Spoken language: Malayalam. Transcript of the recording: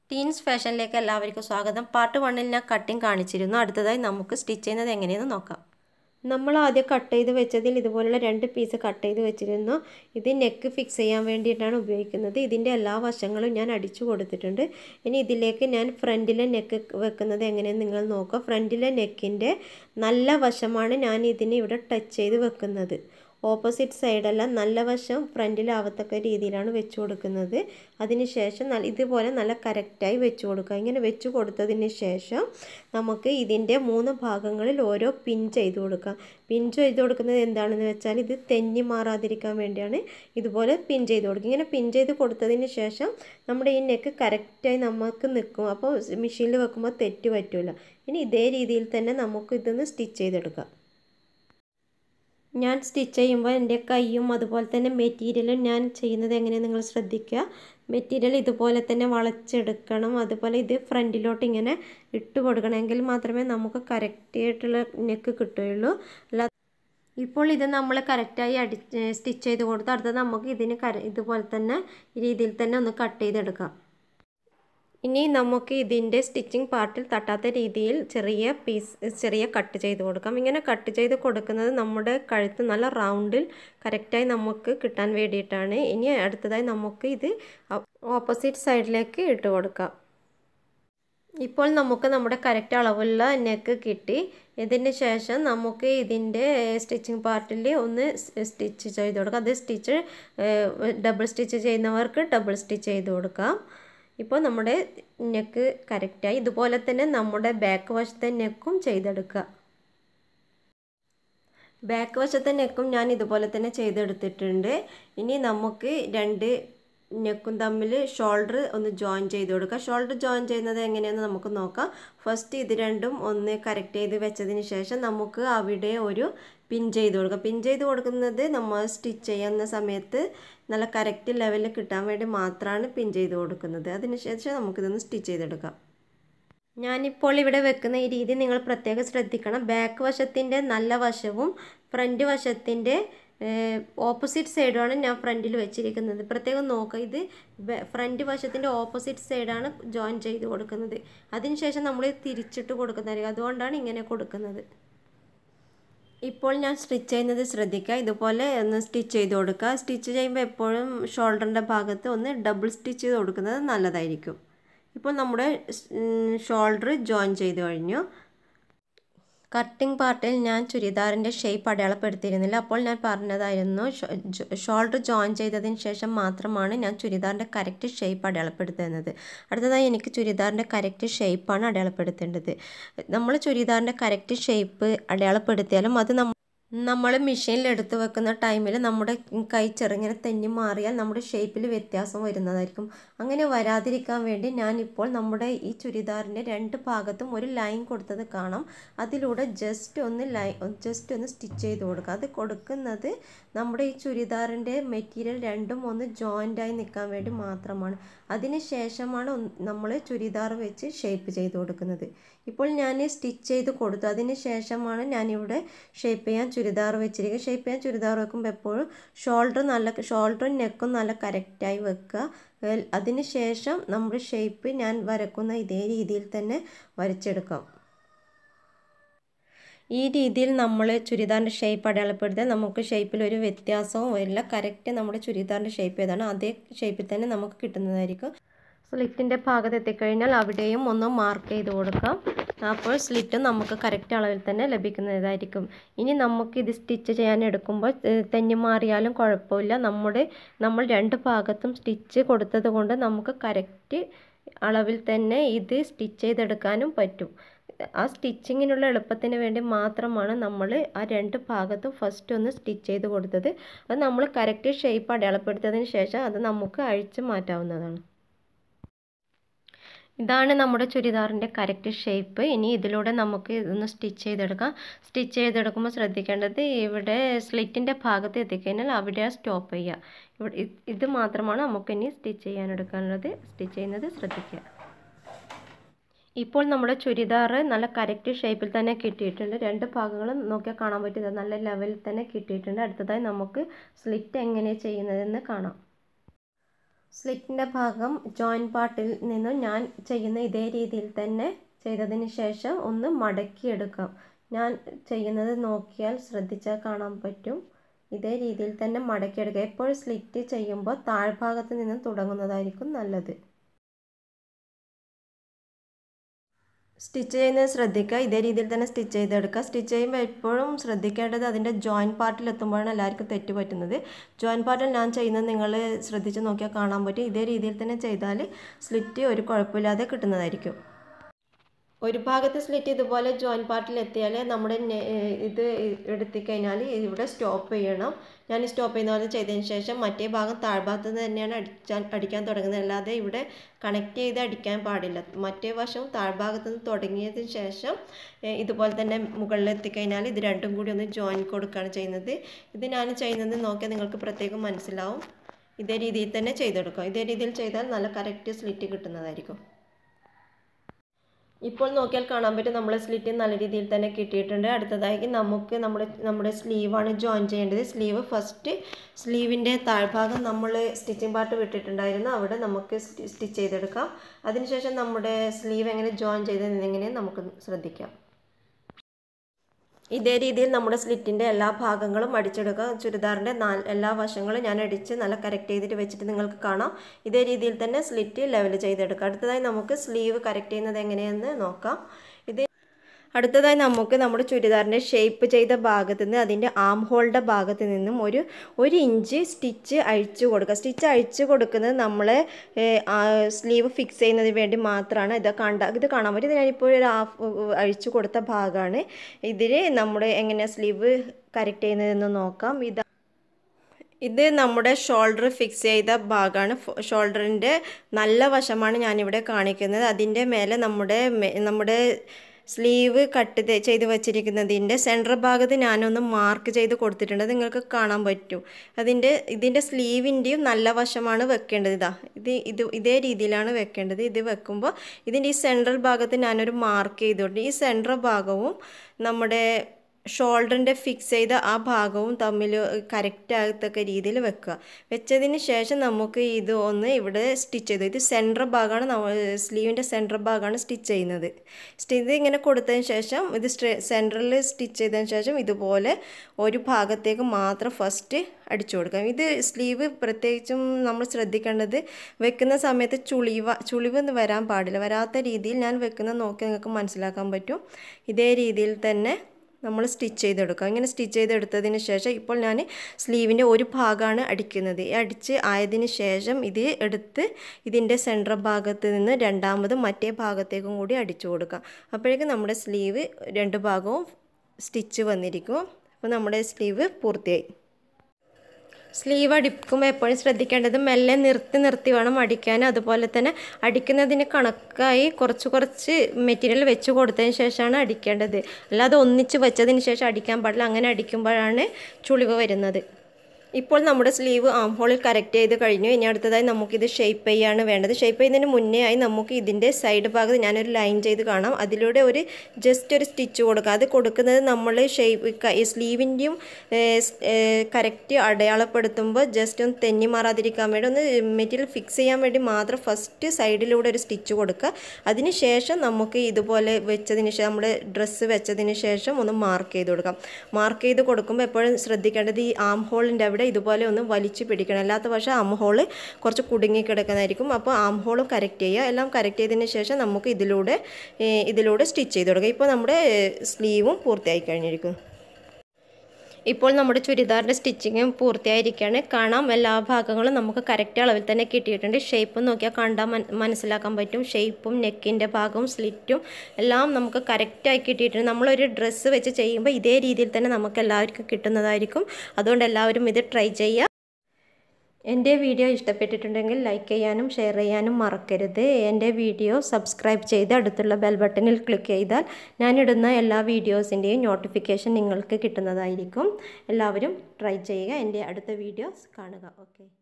ടീൻസ് ഫാഷനിലേക്ക് എല്ലാവർക്കും സ്വാഗതം പാർട്ട് വണ്ണിൽ ഞാൻ കട്ടിങ് കാണിച്ചിരുന്നു അടുത്തതായി നമുക്ക് സ്റ്റിച്ച് ചെയ്യുന്നത് എങ്ങനെയെന്ന് നോക്കാം നമ്മൾ ആദ്യം കട്ട് ചെയ്ത് വെച്ചതിൽ ഇതുപോലുള്ള രണ്ട് പീസ് കട്ട് ചെയ്ത് വെച്ചിരുന്നു ഇത് നെക്ക് ഫിക്സ് ചെയ്യാൻ വേണ്ടിയിട്ടാണ് ഉപയോഗിക്കുന്നത് ഇതിൻ്റെ എല്ലാ വശങ്ങളും ഞാൻ അടിച്ചു കൊടുത്തിട്ടുണ്ട് ഇനി ഇതിലേക്ക് ഞാൻ ഫ്രണ്ടിലെ നെക്ക് വെക്കുന്നത് എങ്ങനെയെന്ന് നിങ്ങൾ നോക്കുക ഫ്രണ്ടിലെ നെക്കിൻ്റെ നല്ല വശമാണ് ഞാൻ ഇതിനെ ഇവിടെ ടച്ച് ചെയ്ത് വെക്കുന്നത് ഓപ്പോസിറ്റ് സൈഡല്ല നല്ല വശം ഫ്രണ്ടിലാവത്തക്ക രീതിയിലാണ് വെച്ച് കൊടുക്കുന്നത് അതിന് ശേഷം നല്ല ഇതുപോലെ നല്ല കറക്റ്റായി വെച്ച് കൊടുക്കുക ഇങ്ങനെ വെച്ച് കൊടുത്തതിന് ശേഷം നമുക്ക് ഇതിൻ്റെ മൂന്ന് ഭാഗങ്ങളിൽ ഓരോ പിൻ ചെയ്ത് കൊടുക്കാം പിൻ ചെയ്ത് കൊടുക്കുന്നത് എന്താണെന്ന് വെച്ചാൽ ഇത് തെന്നി മാറാതിരിക്കാൻ വേണ്ടിയാണ് ഇതുപോലെ പിൻ ചെയ്ത് കൊടുക്കുക ഇങ്ങനെ പിൻ ചെയ്ത് കൊടുത്തതിന് ശേഷം നമ്മുടെ ഈ നെക്ക് കറക്റ്റായി നമുക്ക് നിൽക്കും അപ്പോൾ മെഷീനിൽ വെക്കുമ്പോൾ തെറ്റ് പറ്റില്ല ഇനി ഇതേ രീതിയിൽ തന്നെ നമുക്ക് ഇതൊന്ന് സ്റ്റിച്ച് ചെയ്തെടുക്കാം ഞാൻ സ്റ്റിച്ച് ചെയ്യുമ്പോൾ എൻ്റെ കൈയും അതുപോലെ തന്നെ മെറ്റീരിയലും ഞാൻ ചെയ്യുന്നത് എങ്ങനെയാണ് നിങ്ങൾ ശ്രദ്ധിക്കുക മെറ്റീരിയൽ ഇതുപോലെ തന്നെ വളച്ചെടുക്കണം അതുപോലെ ഇത് ഫ്രണ്ടിലോട്ട് ഇങ്ങനെ ഇട്ട് കൊടുക്കണമെങ്കിൽ മാത്രമേ നമുക്ക് കറക്റ്റായിട്ടുള്ള നെക്ക് കിട്ടുകയുള്ളൂ അല്ല ഇപ്പോൾ ഇത് നമ്മൾ കറക്റ്റായി അടി സ്റ്റിച്ച് ചെയ്ത് കൊടുത്ത് അടുത്തത് നമുക്ക് ഇതിന് കര ഇതുപോലെ തന്നെ രീതിയിൽ തന്നെ ഒന്ന് കട്ട് ചെയ്തെടുക്കാം ഇനി നമുക്ക് ഇതിൻ്റെ സ്റ്റിച്ചിങ് പാർട്ടിൽ തട്ടാത്ത രീതിയിൽ ചെറിയ പീസ് ചെറിയ കട്ട് ചെയ്ത് കൊടുക്കാം ഇങ്ങനെ കട്ട് ചെയ്ത് കൊടുക്കുന്നത് നമ്മുടെ കഴുത്ത് നല്ല റൗണ്ടിൽ കറക്റ്റായി നമുക്ക് കിട്ടാൻ വേണ്ടിയിട്ടാണ് ഇനി അടുത്തതായി നമുക്ക് ഇത് ഓപ്പോസിറ്റ് സൈഡിലേക്ക് ഇട്ട് കൊടുക്കാം ഇപ്പോൾ നമുക്ക് നമ്മുടെ കറക്റ്റ് അളവുള്ള നെക്ക് കിട്ടി ഇതിന് ശേഷം നമുക്ക് ഇതിൻ്റെ സ്റ്റിച്ചിങ് പാർട്ടിൽ ഒന്ന് സ്റ്റിച്ച് ചെയ്ത് കൊടുക്കാം അത് സ്റ്റിച്ച് ഡബിൾ സ്റ്റിച്ച് ചെയ്യുന്നവർക്ക് ഡബിൾ സ്റ്റിച്ച് ചെയ്ത് കൊടുക്കാം ഇപ്പോൾ നമ്മുടെ നെക്ക് കറക്റ്റായി ഇതുപോലെ തന്നെ നമ്മുടെ ബാക്ക് വശത്തെ നെക്കും ചെയ്തെടുക്കുക ബാക്ക് വശത്തെ നെക്കും ഞാൻ ഇതുപോലെ തന്നെ ചെയ്തെടുത്തിട്ടുണ്ട് ഇനി നമുക്ക് രണ്ട് നെക്കും തമ്മിൽ ഷോൾഡർ ഒന്ന് ജോയിൻ ചെയ്ത് കൊടുക്കുക ഷോൾഡർ ജോയിൻ ചെയ്യുന്നത് എങ്ങനെയാണെന്ന് നമുക്ക് നോക്കാം ഫസ്റ്റ് ഇത് രണ്ടും ഒന്ന് കറക്റ്റ് ചെയ്ത് വെച്ചതിന് ശേഷം നമുക്ക് അവിടെ ഒരു പിൻ ചെയ്ത് കൊടുക്കുക പിൻ ചെയ്ത് കൊടുക്കുന്നത് നമ്മൾ സ്റ്റിച്ച് ചെയ്യുന്ന സമയത്ത് നല്ല കറക്റ്റ് ലെവലിൽ കിട്ടാൻ വേണ്ടി മാത്രമാണ് പിൻ ചെയ്ത് കൊടുക്കുന്നത് അതിനുശേഷം നമുക്കിതൊന്ന് സ്റ്റിച്ച് ചെയ്തെടുക്കാം ഞാനിപ്പോൾ ഇവിടെ വെക്കുന്ന ഈ രീതി നിങ്ങൾ പ്രത്യേകം ശ്രദ്ധിക്കണം ബാക്ക് വശത്തിൻ്റെ നല്ല വശവും ഫ്രണ്ട് വശത്തിൻ്റെ ഓപ്പോസിറ്റ് സൈഡുമാണ് ഞാൻ ഫ്രണ്ടിൽ വെച്ചിരിക്കുന്നത് പ്രത്യേകം നോക്കുക ഇത് ഫ്രണ്ട് വശത്തിൻ്റെ ഓപ്പോസിറ്റ് സൈഡാണ് ജോയിൻ ചെയ്ത് കൊടുക്കുന്നത് അതിനുശേഷം നമ്മൾ തിരിച്ചിട്ട് കൊടുക്കുന്നതായിരിക്കും അതുകൊണ്ടാണ് ഇങ്ങനെ കൊടുക്കുന്നത് ഇപ്പോൾ ഞാൻ സ്റ്റിച്ച് ചെയ്യുന്നത് ശ്രദ്ധിക്കുക ഇതുപോലെ ഒന്ന് സ്റ്റിച്ച് ചെയ്ത് കൊടുക്കുക സ്റ്റിച്ച് ചെയ്യുമ്പോൾ എപ്പോഴും ഷോൾഡറിൻ്റെ ഭാഗത്ത് ഒന്ന് ഡബിൾ സ്റ്റിച്ച് ചെയ്ത് കൊടുക്കുന്നത് നല്ലതായിരിക്കും ഇപ്പോൾ നമ്മുടെ ഷോൾഡർ ജോയിൻ ചെയ്ത് കഴിഞ്ഞു കട്ടിംഗ് പാർട്ടിൽ ഞാൻ ചുരിദാറിൻ്റെ ഷേപ്പ് അടയാളപ്പെടുത്തിയിരുന്നില്ല അപ്പോൾ ഞാൻ പറഞ്ഞതായിരുന്നു ഷോൾഡർ ജോയിൻ ചെയ്തതിന് ശേഷം മാത്രമാണ് ഞാൻ ചുരിദാറിൻ്റെ കറക്റ്റ് ഷേപ്പ് അടയാളപ്പെടുത്തുന്നത് അടുത്തതായി എനിക്ക് ചുരിദാറിൻ്റെ കറക്റ്റ് ഷേപ്പാണ് അടയാളപ്പെടുത്തേണ്ടത് നമ്മൾ ചുരിദാറിൻ്റെ കറക്റ്റ് ഷേപ്പ് അടയാളപ്പെടുത്തിയാലും അത് നമ്മൾ നമ്മൾ മെഷീനിൽ എടുത്ത് വെക്കുന്ന ടൈമിൽ നമ്മുടെ കൈ ചെറുങ്ങനെ തെന്നി മാറിയാൽ നമ്മുടെ ഷേപ്പിൽ വ്യത്യാസം വരുന്നതായിരിക്കും അങ്ങനെ വരാതിരിക്കാൻ വേണ്ടി ഞാനിപ്പോൾ നമ്മുടെ ഈ ചുരിദാറിൻ്റെ രണ്ട് ഭാഗത്തും ഒരു ലൈൻ കൊടുത്തത് കാണാം അതിലൂടെ ജസ്റ്റ് ഒന്ന് ലൈൻ ജസ്റ്റ് ഒന്ന് സ്റ്റിച്ച് ചെയ്ത് കൊടുക്കുക അത് കൊടുക്കുന്നത് നമ്മുടെ ഈ ചുരിദാറിൻ്റെ മെറ്റീരിയൽ രണ്ടും ഒന്ന് ജോയിൻ്റായി നിൽക്കാൻ വേണ്ടി മാത്രമാണ് അതിന് ശേഷമാണ് നമ്മൾ ചുരിദാർ വെച്ച് ഷേപ്പ് ചെയ്ത് കൊടുക്കുന്നത് ഇപ്പോൾ ഞാൻ സ്റ്റിച്ച് ചെയ്ത് കൊടുത്തു അതിന് ശേഷമാണ് ഞാനിവിടെ ഷേപ്പ് ചെയ്യാൻ ചുരിദാർ വെച്ചിരിക്കുക ഷേപ്പ് ചെയ്യാൻ ചുരിദാർ വെക്കുമ്പോൾ എപ്പോഴും ഷോൾഡർ നല്ല ഷോൾഡറും നെക്കും നല്ല കറക്റ്റായി വെക്കുക അതിന് ശേഷം നമ്മുടെ ഷേപ്പ് ഞാൻ വരക്കുന്ന ഇതേ രീതിയിൽ തന്നെ വരച്ചെടുക്കാം ഈ രീതിയിൽ നമ്മൾ ചുരിദാറിൻ്റെ ഷേപ്പ് അടയാളപ്പെടുത്തിയാൽ നമുക്ക് ഷേപ്പിൽ ഒരു വ്യത്യാസവും വരില്ല കറക്റ്റ് നമ്മുടെ ചുരിദാറിൻ്റെ ഷേപ്പ് ഏതാണ് അതേ ഷേപ്പിൽ തന്നെ നമുക്ക് കിട്ടുന്നതായിരിക്കും സ്ലിറ്റിൻ്റെ ഭാഗത്ത് എത്തിക്കഴിഞ്ഞാൽ അവിടെയും ഒന്ന് മാർക്ക് ചെയ്ത് കൊടുക്കാം അപ്പോൾ സ്ലിറ്റും നമുക്ക് കറക്റ്റ് അളവിൽ തന്നെ ലഭിക്കുന്നതായിരിക്കും ഇനി നമുക്ക് ഇത് സ്റ്റിച്ച് ചെയ്യാൻ എടുക്കുമ്പോൾ തെന്നി മാറിയാലും കുഴപ്പമില്ല നമ്മുടെ നമ്മൾ രണ്ട് ഭാഗത്തും സ്റ്റിച്ച് കൊടുത്തത് കൊണ്ട് നമുക്ക് കറക്റ്റ് അളവിൽ തന്നെ ഇത് സ്റ്റിച്ച് ചെയ്തെടുക്കാനും പറ്റും ആ സ്റ്റിച്ചിങ്ങിനുള്ള എളുപ്പത്തിന് വേണ്ടി മാത്രമാണ് നമ്മൾ ആ രണ്ട് ഭാഗത്തും ഫസ്റ്റ് ഒന്ന് സ്റ്റിച്ച് ചെയ്ത് കൊടുത്തത് അത് നമ്മൾ കറക്റ്റ് ഷേപ്പ് അടയാളപ്പെടുത്തിയതിന് ശേഷം അത് നമുക്ക് അഴിച്ച് മാറ്റാവുന്നതാണ് ഇതാണ് നമ്മുടെ ചുരിദാറിൻ്റെ കറക്റ്റ് ഷേപ്പ് ഇനി ഇതിലൂടെ നമുക്ക് ഇതൊന്ന് സ്റ്റിച്ച് ചെയ്തെടുക്കാം സ്റ്റിച്ച് ചെയ്തെടുക്കുമ്പോൾ ശ്രദ്ധിക്കേണ്ടത് ഇവിടെ സ്ലിറ്റിൻ്റെ ഭാഗത്ത് എത്തിക്കഴിഞ്ഞാൽ അവിടെ സ്റ്റോപ്പ് ചെയ്യുക ഇവിടെ ഇത് മാത്രമാണ് നമുക്കിനി സ്റ്റിച്ച് ചെയ്യാനെടുക്കാനുള്ളത് സ്റ്റിച്ച് ചെയ്യുന്നത് ശ്രദ്ധിക്കുക ഇപ്പോൾ നമ്മുടെ ചുരിദാർ നല്ല കറക്റ്റ് ഷേപ്പിൽ തന്നെ കിട്ടിയിട്ടുണ്ട് രണ്ട് ഭാഗങ്ങളും നോക്കിയാൽ കാണാൻ പറ്റുന്നത് നല്ല ലെവലിൽ തന്നെ കിട്ടിയിട്ടുണ്ട് അടുത്തതായി നമുക്ക് സ്ലിറ്റ് എങ്ങനെ ചെയ്യുന്നതെന്ന് കാണാം സ്ലിറ്റിൻ്റെ ഭാഗം ജോയിൻ പാർട്ടിൽ നിന്നും ഞാൻ ചെയ്യുന്ന ഇതേ രീതിയിൽ തന്നെ ചെയ്തതിന് ശേഷം ഒന്ന് മടക്കിയെടുക്കാം ഞാൻ ചെയ്യുന്നത് നോക്കിയാൽ ശ്രദ്ധിച്ചാൽ കാണാൻ പറ്റും ഇതേ രീതിയിൽ തന്നെ മടക്കിയെടുക്കുക എപ്പോഴും സ്ലിറ്റ് ചെയ്യുമ്പോൾ താഴ്ഭാഗത്ത് നിന്ന് തുടങ്ങുന്നതായിരിക്കും നല്ലത് സ്റ്റിച്ച് ചെയ്യുന്നത് ശ്രദ്ധിക്കുക ഇതേ രീതിയിൽ തന്നെ സ്റ്റിച്ച് ചെയ്തെടുക്കുക സ്റ്റിച്ച് ചെയ്യുമ്പോൾ എപ്പോഴും ശ്രദ്ധിക്കേണ്ടത് അതിൻ്റെ ജോയിൻ പാർട്ടിൽ എത്തുമ്പോഴാണ് എല്ലാവർക്കും തെറ്റ് പറ്റുന്നത് ജോയിൻ പാർട്ടിൽ ഞാൻ ചെയ്യുന്നത് നിങ്ങൾ ശ്രദ്ധിച്ച് നോക്കിയാൽ കാണാൻ പറ്റും ഇതേ രീതിയിൽ തന്നെ ചെയ്താൽ സ്ലിറ്റ് ഒരു കുഴപ്പമില്ലാതെ കിട്ടുന്നതായിരിക്കും ഒരു ഭാഗത്ത് സ്ലിറ്റ് ഇതുപോലെ ജോയിൻ പാർട്ടിൽ എത്തിയാൽ നമ്മുടെ ഇത് എടുത്തിക്കഴിഞ്ഞാൽ ഇവിടെ സ്റ്റോപ്പ് ചെയ്യണം ഞാൻ സ്റ്റോപ്പ് ചെയ്യുന്ന പോലെ ചെയ്തതിന് ശേഷം മറ്റേ ഭാഗം താഴ്ഭാഗത്ത് നിന്ന് തന്നെയാണ് അടിച്ചാൻ അടിക്കാൻ തുടങ്ങുന്നത് അല്ലാതെ ഇവിടെ കണക്ട് ചെയ്ത് അടിക്കാൻ പാടില്ല മറ്റേ വശം താഴ്ഭാഗത്ത് നിന്ന് തുടങ്ങിയതിന് ശേഷം ഇതുപോലെ തന്നെ മുകളിൽ എത്തിക്കഴിഞ്ഞാൽ ഇത് രണ്ടും കൂടി ഒന്ന് ജോയിൻ കൊടുക്കുകയാണ് ചെയ്യുന്നത് ഇത് ഞാൻ ചെയ്യുന്നത് നോക്കിയാൽ നിങ്ങൾക്ക് പ്രത്യേകം മനസ്സിലാവും ഇതേ രീതിയിൽ തന്നെ ചെയ്തെടുക്കാം ഇതേ രീതിയിൽ ചെയ്താൽ നല്ല കറക്റ്റ് സ്ലിറ്റ് കിട്ടുന്നതായിരിക്കും ഇപ്പോൾ നോക്കിയാൽ കാണാൻ പറ്റും നമ്മളെ സ്ലിറ്റ് നല്ല രീതിയിൽ തന്നെ കിട്ടിയിട്ടുണ്ട് അടുത്തതായി നമുക്ക് നമ്മുടെ നമ്മുടെ സ്ലീവാണ് ജോയിൻ ചെയ്യേണ്ടത് സ്ലീവ് ഫസ്റ്റ് സ്ലീവിൻ്റെ താഴ്ഭാഗം നമ്മൾ സ്റ്റിച്ചിങ് പാർട്ട് വിട്ടിട്ടുണ്ടായിരുന്നു അവിടെ നമുക്ക് സ്റ്റിച്ച് ചെയ്തെടുക്കാം അതിനുശേഷം നമ്മുടെ സ്ലീവ് എങ്ങനെ ജോയിൻ ചെയ്തതെന്നെങ്ങനെ നമുക്ക് ശ്രദ്ധിക്കാം ഇതേ രീതിയിൽ നമ്മുടെ സ്ലിറ്റിൻ്റെ എല്ലാ ഭാഗങ്ങളും അടിച്ചെടുക്കുക ചുരിദാറിൻ്റെ നാല് എല്ലാ വശങ്ങളും ഞാൻ അടിച്ച് നല്ല കറക്റ്റ് ചെയ്തിട്ട് വെച്ചിട്ട് നിങ്ങൾക്ക് കാണാം ഇതേ രീതിയിൽ തന്നെ സ്ലിറ്റ് ലെവൽ ചെയ്തെടുക്കുക അടുത്തതായി നമുക്ക് സ്ലീവ് കറക്റ്റ് ചെയ്യുന്നത് എങ്ങനെയെന്ന് നോക്കാം ഇത് അടുത്തതായി നമുക്ക് നമ്മുടെ ചുരിദാറിൻ്റെ ഷേപ്പ് ചെയ്ത ഭാഗത്ത് നിന്ന് അതിൻ്റെ ആം ഹോളിൻ്റെ ഭാഗത്ത് നിന്നും ഒരു ഒരു ഇഞ്ച് സ്റ്റിച്ച് അഴിച്ചു കൊടുക്കുക സ്റ്റിച്ച് അഴിച്ചു കൊടുക്കുന്നത് നമ്മളെ സ്ലീവ് ഫിക്സ് ചെയ്യുന്നതിന് വേണ്ടി മാത്രമാണ് ഇത് കണ്ട ഇത് കാണാൻ പറ്റും ഞാനിപ്പോൾ ഒരു ഹാഫ് അഴിച്ചു കൊടുത്ത ഭാഗമാണ് ഇതിൽ നമ്മുടെ എങ്ങനെയാണ് സ്ലീവ് കറക്റ്റ് ചെയ്യുന്നതെന്ന് നോക്കാം ഇത് ഇത് നമ്മുടെ ഷോൾഡർ ഫിക്സ് ചെയ്ത ഭാഗമാണ് ഷോൾഡറിൻ്റെ നല്ല വശമാണ് ഞാനിവിടെ കാണിക്കുന്നത് അതിൻ്റെ മേലെ നമ്മുടെ നമ്മുടെ സ്ലീവ് കട്ട് ചെയ്ത് വെച്ചിരിക്കുന്നതിൻ്റെ സെൻറ്റർ ഭാഗത്ത് ഞാനൊന്ന് മാർക്ക് ചെയ്ത് കൊടുത്തിട്ടുണ്ട് നിങ്ങൾക്ക് കാണാൻ പറ്റും അതിൻ്റെ ഇതിൻ്റെ സ്ലീവിൻ്റെയും നല്ല വശമാണ് വെക്കേണ്ടത് ഇതാ ഇത് ഇത് ഇതേ രീതിയിലാണ് വെക്കേണ്ടത് ഇത് വെക്കുമ്പോൾ ഇതിൻ്റെ ഈ സെൻട്രൽ ഭാഗത്ത് ഞാനൊരു മാർക്ക് ചെയ്തിട്ടുണ്ട് ഈ സെൻട്രൽ ഭാഗവും നമ്മുടെ ഷോൾഡറിൻ്റെ ഫിക്സ് ചെയ്ത ആ ഭാഗവും തമ്മിൽ കറക്റ്റ് ആകത്തക്ക രീതിയിൽ വെക്കുക വെച്ചതിന് ശേഷം നമുക്ക് ഇത് ഒന്ന് ഇവിടെ സ്റ്റിച്ച് ചെയ്തു ഇത് സെൻട്രൽ ഭാഗമാണ് നമ്മൾ സ്ലീവിൻ്റെ സെൻട്രൽ ഭാഗമാണ് സ്റ്റിച്ച് ചെയ്യുന്നത് ഇത് ഇങ്ങനെ കൊടുത്തതിന് ശേഷം ഇത് സെൻട്രലിൽ സ്റ്റിച്ച് ചെയ്തതിന് ശേഷം ഇതുപോലെ ഒരു ഭാഗത്തേക്ക് മാത്രം ഫസ്റ്റ് അടിച്ചു കൊടുക്കാം ഇത് സ്ലീവ് പ്രത്യേകിച്ചും നമ്മൾ ശ്രദ്ധിക്കേണ്ടത് വെക്കുന്ന സമയത്ത് ചുളിവ ചുളിവ് വരാൻ പാടില്ല വരാത്ത രീതിയിൽ ഞാൻ വെക്കുന്നത് നോക്കി നിങ്ങൾക്ക് മനസ്സിലാക്കാൻ പറ്റും ഇതേ രീതിയിൽ തന്നെ നമ്മൾ സ്റ്റിച്ച് ചെയ്തെടുക്കുക ഇങ്ങനെ സ്റ്റിച്ച് ചെയ്തെടുത്തതിന് ശേഷം ഇപ്പോൾ ഞാൻ സ്ലീവിൻ്റെ ഒരു ഭാഗമാണ് അടിക്കുന്നത് അടിച്ച് ആയതിന് ശേഷം ഇത് എടുത്ത് ഇതിൻ്റെ സെൻട്രൽ ഭാഗത്ത് നിന്ന് രണ്ടാമത് മറ്റേ ഭാഗത്തേക്കും കൂടി അടിച്ചു കൊടുക്കുക അപ്പോഴേക്കും നമ്മുടെ സ്ലീവ് രണ്ട് ഭാഗവും സ്റ്റിച്ച് വന്നിരിക്കും അപ്പോൾ നമ്മുടെ സ്ലീവ് പൂർത്തിയായി സ്ലീവ് അടിക്കുമ്പോൾ എപ്പോഴും ശ്രദ്ധിക്കേണ്ടത് മെല്ലെ നിർത്തി നിർത്തി വേണം അടിക്കാൻ അതുപോലെ തന്നെ അടിക്കുന്നതിന് കണക്കായി കുറച്ച് കുറച്ച് മെറ്റീരിയൽ വെച്ച് കൊടുത്തതിന് ശേഷമാണ് അടിക്കേണ്ടത് അല്ലാതെ ഒന്നിച്ച് വെച്ചതിന് ശേഷം അടിക്കാൻ പാടില്ല അങ്ങനെ അടിക്കുമ്പോഴാണ് ചുളിവ് വരുന്നത് ഇപ്പോൾ നമ്മുടെ സ്ലീവ് ആം ഹോളിൽ കറക്റ്റ് ചെയ്ത് കഴിഞ്ഞു ഇനി അടുത്തതായി നമുക്കിത് ഷേപ്പ് ചെയ്യാണ് വേണ്ടത് ഷേപ്പ് ചെയ്യുന്നതിന് മുന്നേ ആയി നമുക്ക് ഇതിൻ്റെ സൈഡ് ഭാഗത്ത് ഞാനൊരു ലൈൻ ചെയ്ത് കാണാം അതിലൂടെ ഒരു ജസ്റ്റ് ഒരു സ്റ്റിച്ച് കൊടുക്കുക അത് കൊടുക്കുന്നത് നമ്മൾ ഷേപ്പ് സ്ലീവിൻ്റെയും കറക്റ്റ് അടയാളപ്പെടുത്തുമ്പോൾ ജസ്റ്റ് ഒന്ന് തെന്നി മാറാതിരിക്കാൻ വേണ്ടി ഒന്ന് മെറ്റീരിയൽ ഫിക്സ് ചെയ്യാൻ വേണ്ടി മാത്രം ഫസ്റ്റ് സൈഡിലൂടെ ഒരു സ്റ്റിച്ച് കൊടുക്കുക അതിന് ശേഷം നമുക്ക് ഇതുപോലെ വെച്ചതിന് ശേഷം നമ്മുടെ ഡ്രസ്സ് വെച്ചതിന് ശേഷം ഒന്ന് മാർക്ക് ചെയ്ത് കൊടുക്കാം മാർക്ക് ചെയ്ത് കൊടുക്കുമ്പോൾ എപ്പോഴും ശ്രദ്ധിക്കേണ്ടത് ഈ ആം ഹോളിൻ്റെ അവിടെ ഇതുപോലെ ഒന്ന് വലിച്ചു പിടിക്കണം അല്ലാത്ത പക്ഷേ ആം ഹോള് കുറച്ച് കുടുങ്ങി കിടക്കുന്നതായിരിക്കും അപ്പോൾ ആം ഹോളും കറക്റ്റ് ചെയ്യുക എല്ലാം കറക്റ്റ് ചെയ്തതിന് ശേഷം നമുക്ക് ഇതിലൂടെ ഇതിലൂടെ സ്റ്റിച്ച് ചെയ്ത് കൊടുക്കുക ഇപ്പോൾ നമ്മുടെ സ്ലീവും പൂർത്തിയായി കഴിഞ്ഞിരിക്കും ഇപ്പോൾ നമ്മുടെ ചുരിദാറിൻ്റെ സ്റ്റിച്ചിങ്ങും പൂർത്തിയായിരിക്കുകയാണ് കാണാം എല്ലാ ഭാഗങ്ങളും നമുക്ക് കറക്റ്റ് അളവിൽ തന്നെ കിട്ടിയിട്ടുണ്ട് ഷേപ്പ് നോക്കിയാൽ കണ്ടാൽ മനസ്സിലാക്കാൻ പറ്റും ഷേപ്പും നെക്കിൻ്റെ ഭാഗവും സ്ലിറ്റും എല്ലാം നമുക്ക് കറക്റ്റായി കിട്ടിയിട്ടുണ്ട് നമ്മളൊരു ഡ്രസ്സ് വെച്ച് ചെയ്യുമ്പോൾ ഇതേ രീതിയിൽ തന്നെ നമുക്ക് എല്ലാവർക്കും കിട്ടുന്നതായിരിക്കും അതുകൊണ്ട് എല്ലാവരും ഇത് ട്രൈ ചെയ്യുക എൻ്റെ വീഡിയോ ഇഷ്ടപ്പെട്ടിട്ടുണ്ടെങ്കിൽ ലൈക്ക് ചെയ്യാനും ഷെയർ ചെയ്യാനും മറക്കരുത് എൻ്റെ വീഡിയോ സബ്സ്ക്രൈബ് ചെയ്ത് അടുത്തുള്ള ബെൽ ബട്ടണിൽ ക്ലിക്ക് ചെയ്താൽ ഞാനിടുന്ന എല്ലാ വീഡിയോസിൻ്റെയും നോട്ടിഫിക്കേഷൻ നിങ്ങൾക്ക് കിട്ടുന്നതായിരിക്കും എല്ലാവരും ട്രൈ ചെയ്യുക എൻ്റെ അടുത്ത വീഡിയോസ് കാണുക ഓക്കെ